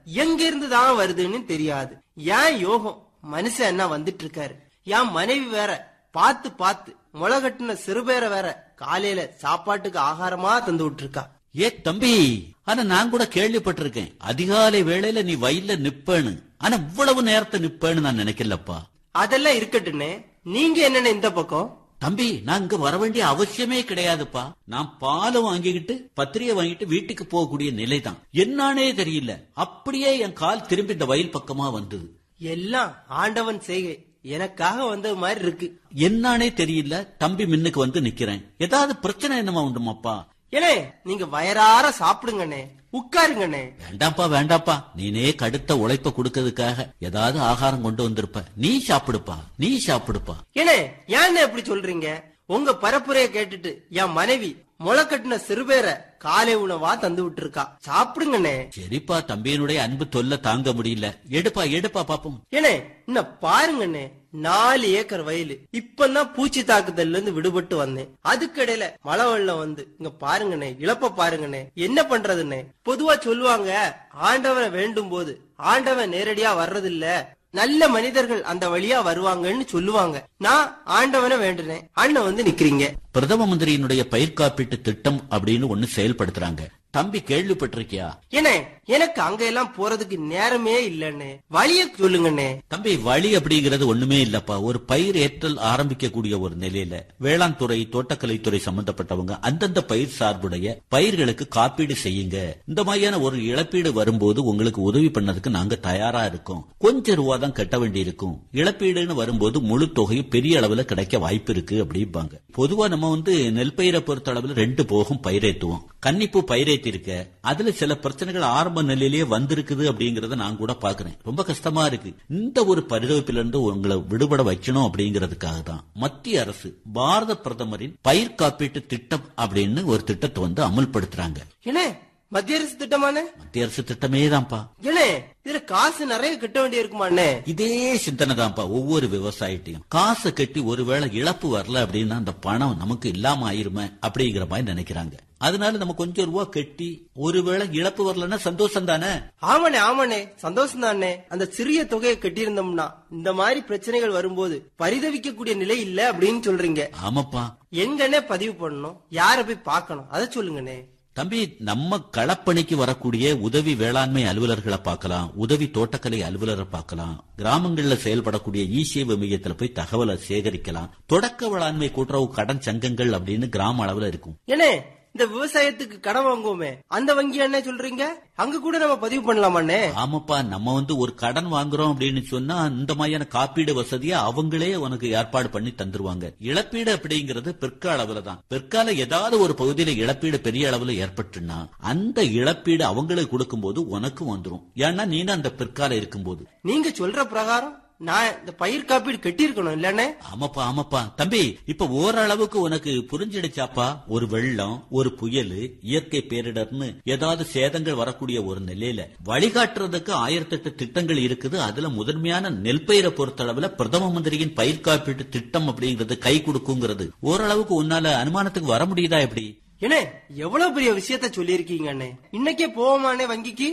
எங்க இருந்து தான் வருதுன்னு தெரியாது ஏன் யோகம் மனுஷன் என்ன வந்துட்டு இருக்காரு என் மனைவி வேற பார்த்து பார்த்து முளை கட்டின சிறுபேர வேற காலையில சாப்பாட்டுக்கு ஆகாரமா தந்து விட்டுருக்கா ஏ தம்பி ஆனா நான் கூட கேள்விப்பட்டிருக்கேன் அதிகாலை வேளையில நீ வயல்ல நிப்பேன்னு ஆனா இவ்வளவு நேரத்தை நிப்பேன்னு நான் நினைக்கலப்பா அதெல்லாம் இருக்கட்டுன்னு நீங்க என்னென்ன இந்த பக்கம் தம்பி நான் இங்க வர வேண்டிய அவசியமே கிடையாதுப்பா நான் பாலை வாங்கிக்கிட்டு பத்திரிகை வாங்கிட்டு வீட்டுக்கு போகக்கூடிய நிலைதான் என்னானே தெரியல அப்படியே என் கால் திரும்பி இந்த வயல் பக்கமா வந்தது எல்லாம் ஆண்டவன் செய்கை எனக்காக வந்தது மாதிரி இருக்கு என்னானே தெரியல தம்பி மின்னுக்கு வந்து நிக்கிறேன் ஏதாவது பிரச்சனை என்னமா உண்டுமாப்பா ஏனே நீங்க வயறார சாப்பிடுங்கண்ணே உட்காருங்கண்ணே வேண்டாப்பா வேண்டாப்பா நீனே கடுத்த உழைப்ப கொடுக்கறதுக்காக ஏதாவது ஆகாரம் கொண்டு வந்திருப்ப நீ சாப்பிடுப்பா நீ சாப்பிடுப்பா ஏனே ஏன்னு எப்படி சொல்றீங்க உங்க பரப்புரைய கேட்டுட்டு என் மனைவி முளை கட்டின சிறுபேர காலை உணவா தந்து விட்டுருக்கா சாப்பிடுங்கண்ணே சரிப்பா தம்பியினுடைய அன்பு தொல்லை தாங்க முடியல எடுப்பா எடுப்பா பாப்போம் ஏனே இன்னும் பாருங்கண்ணே நாலு ஏக்கர் வயலு இப்பதான் பூச்சி தாக்குதல்ல இருந்து விடுபட்டு வந்தேன் அதுக்கிடையில மழை வெள்ளம் வந்து இங்க பாருங்கண்ணே இழப்ப பாருங்கண்ணே என்ன பண்றதுண்ணே பொதுவா சொல்லுவாங்க ஆண்டவனை வேண்டும் போது ஆண்டவன் நேரடியா வர்றதில்ல நல்ல மனிதர்கள் அந்த வழியா வருவாங்கன்னு சொல்லுவாங்க நான் ஆண்டவனை வேண்டுனேன் அண்ணன் வந்து நிக்கிறீங்க பிரதம மந்திரியினுடைய பயிர் காப்பீட்டு திட்டம் அப்படின்னு ஒண்ணு செயல்படுத்துறாங்க தம்பி கேள்விப்பட்டிருக்கியா ஏனே எனக்கு அங்க எல்லாம் போறதுக்கு நேரமே இல்லன்னு வழிய சொல்லுங்கண்ணே தம்பி வழி அப்படிங்கிறது ஒண்ணுமே இல்லப்பா ஒரு பயிர் ஏற்றல் ஆரம்பிக்கக்கூடிய ஒரு நிலையில வேளாண் துறை தோட்டக்கலைத்துறை சம்பந்தப்பட்டவங்க அந்தந்த பயிர் சார்புடைய பயிர்களுக்கு காப்பீடு செய்யுங்க இந்த மாதிரியான ஒரு இழப்பீடு வரும்போது உங்களுக்கு உதவி பண்ணதுக்கு நாங்க தயாரா இருக்கோம் கொஞ்சம் ரூபா தான் கட்ட வேண்டி இருக்கும் இழப்பீடுன்னு வரும்போது முழு தொகையும் பெரிய அளவுல கிடைக்க வாய்ப்பு இருக்கு அப்படிம்பாங்க பொதுவா நம்ம வந்து நெல் பயிரை பொறுத்த அளவுல ரெண்டு போகம் பயிரேத்துவோம் கன்னிப்பூ பயிரேத்தி இருக்க அதுல சில பிரச்சனைகள் ஆரம்ப நிலையிலேயே வந்திருக்குது அப்படிங்கறத நான் கூட பாக்குறேன் ரொம்ப கஷ்டமா இருக்கு இந்த ஒரு பரிதவிப்பில இருந்து உங்களை விடுபட வைக்கணும் அப்படிங்கறதுக்காக தான் மத்திய அரசு பாரத பிரதமரின் பயிர் காப்பீட்டு திட்டம் அப்படின்னு ஒரு திட்டத்தை வந்து அமல்படுத்துறாங்க ஏனே மத்திய அரசு திட்டமானே மத்திய அரசு திட்டமே தான்ப்பா ஏனே இதுல காசு நிறைய கட்ட வேண்டி இருக்குமாண்ணே இதே சிந்தனை தான்ப்பா ஒவ்வொரு விவசாயிட்டையும் காசை கட்டி ஒருவேளை இழப்பு வரல அப்படின்னா அந்த பணம் நமக்கு இல்லாம ஆயிருமே அப்படிங்கிற மாதிரி நினைக்கிறாங்க அதனால நம்ம கொஞ்சம் ரூபா கட்டி ஒருவேளை இழப்பு வரலன்னா சந்தோஷம் தானே ஆமாண்ணே ஆமாண்ணே சந்தோஷம் தானே அந்த சிறிய தொகையை கட்டியிருந்தோம்னா இந்த மாதிரி பிரச்சனைகள் வரும்போது பரிதவிக்கக்கூடிய நிலை இல்ல அப்படின்னு சொல்றீங்க ஆமாப்பா எங்கண்ணே பதிவு பண்ணணும் யார போய் பார்க்கணும் அதை சொல்லுங்கண்ணே தம்பி நம்ம களப்பணிக்கு வரக்கூடிய உதவி வேளாண்மை அலுவலர்களை பார்க்கலாம் உதவி தோட்டக்கலை அலுவலரை பார்க்கலாம் கிராமங்கள்ல செயல்படக்கூடிய இ சேவை மையத்துல போய் தகவலை சேகரிக்கலாம் தொடக்க வேளாண்மை கூட்டுறவு கடன் சங்கங்கள் அப்படின்னு கிராம அளவுல இருக்கும் ஏனே இந்த விவசாயத்துக்கு கடன் வாங்குவோமே அந்த வங்கி என்ன சொல்றீங்க அங்க கூட நம்ம பதிவு பண்ணலாமாண்ணே ஆமாப்பா நம்ம வந்து ஒரு கடன் வாங்குறோம் அப்படின்னு சொன்னா இந்த மாதிரியான காப்பீடு வசதியை அவங்களே உனக்கு ஏற்பாடு பண்ணி தந்துருவாங்க இழப்பீடு அப்படிங்கிறது பிற்கால அளவுல தான் பிற்கால ஏதாவது ஒரு பகுதியில இழப்பீடு பெரிய அளவுல ஏற்பட்டுன்னா அந்த இழப்பீடு அவங்களுக்கு கொடுக்கும்போது உனக்கு வந்துரும் ஏன்னா நீ அந்த பிற்கால இருக்கும்போது நீங்க சொல்ற பிரகாரம் நான் இந்த பயிர் காப்பீடு கட்டியிருக்கணும் இல்லண்ணே ஆமாப்பா ஆமாப்பா தம்பி இப்ப ஓரளவுக்கு உனக்கு புரிஞ்சிடுச்சாப்பா ஒரு வெள்ளம் ஒரு புயல் இயற்கை பேரிடர்னு ஏதாவது சேதங்கள் வரக்கூடிய ஒரு நிலையில வழிகாட்டுறதுக்கு ஆயிரத்தெட்டு திட்டங்கள் இருக்குது அதுல முதன்மையான நெல் பயிரை பொறுத்தளவுல பிரதம மந்திரியின் பயிர் காப்பீட்டு திட்டம் அப்படிங்கிறது கை கொடுக்குங்கிறது ஓரளவுக்கு உன்னால அனுமானத்துக்கு வர முடியுதா எப்படி ஏனே எவ்வளவு பெரிய விஷயத்த சொல்லியிருக்கீங்க அண்ணே இன்னைக்கே போவோமாண்ணே வங்கிக்கு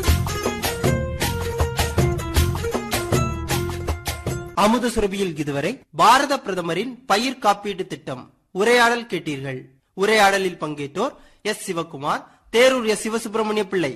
அமுத சுரபியில் இதுவரை பாரத பிரதமரின் பயிர் காப்பீட்டு திட்டம் உரையாடல் கேட்டீர்கள் உரையாடலில் பங்கேற்றோர் எஸ் சிவகுமார் தேரூர் எஸ் சிவசுப்பிரமணிய பிள்ளை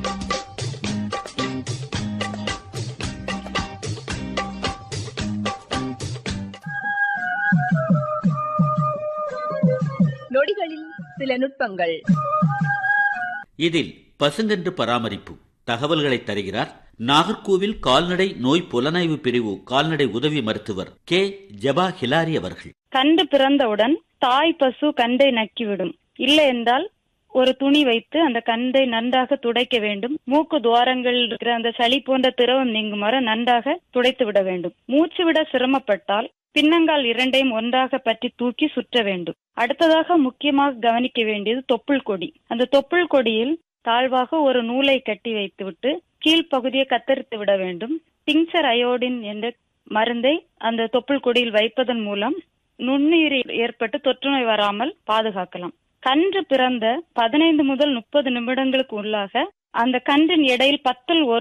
நொடிகளில் சில நுட்பங்கள் இதில் பசுங்கன்று பராமரிப்பு தகவல்களை தருகிறார் நாகர்கோவில் கால்நடை நோய் புலனாய்வு பிரிவு கால்நடை உதவி மருத்துவர் கே ஜபா ஹிலாரி அவர்கள் கண்டு பிறந்தவுடன் தாய் பசு கண்டை நக்கிவிடும் இல்லை என்றால் ஒரு துணி வைத்து அந்த கண்டை நன்றாக துடைக்க வேண்டும் மூக்கு துவாரங்கள் இருக்கிற அந்த சளி போன்ற திரவம் நீங்கும் வரை நன்றாக துடைத்து விட வேண்டும் மூச்சு விட சிரமப்பட்டால் பின்னங்கால் இரண்டையும் ஒன்றாக பற்றி தூக்கி சுற்ற வேண்டும் அடுத்ததாக முக்கியமாக கவனிக்க வேண்டியது தொப்புள் கொடி அந்த தொப்புள் கொடியில் தாழ்வாக ஒரு நூலை கட்டி வைத்துவிட்டு கீழ்ப்பகுதியை கத்தரித்து விட வேண்டும் டிங்சர் அயோடின் என்ற மருந்தை அந்த தொப்புள் கொடியில் வைப்பதன் மூலம் நுண்ணுயிரி ஏற்பட்டு தொற்றுநோய் வராமல் பாதுகாக்கலாம் கன்று பிறந்த பதினைந்து முதல் முப்பது நிமிடங்களுக்கு உள்ளாக அந்த கன்றின் எடையில் பத்தில் ஒரு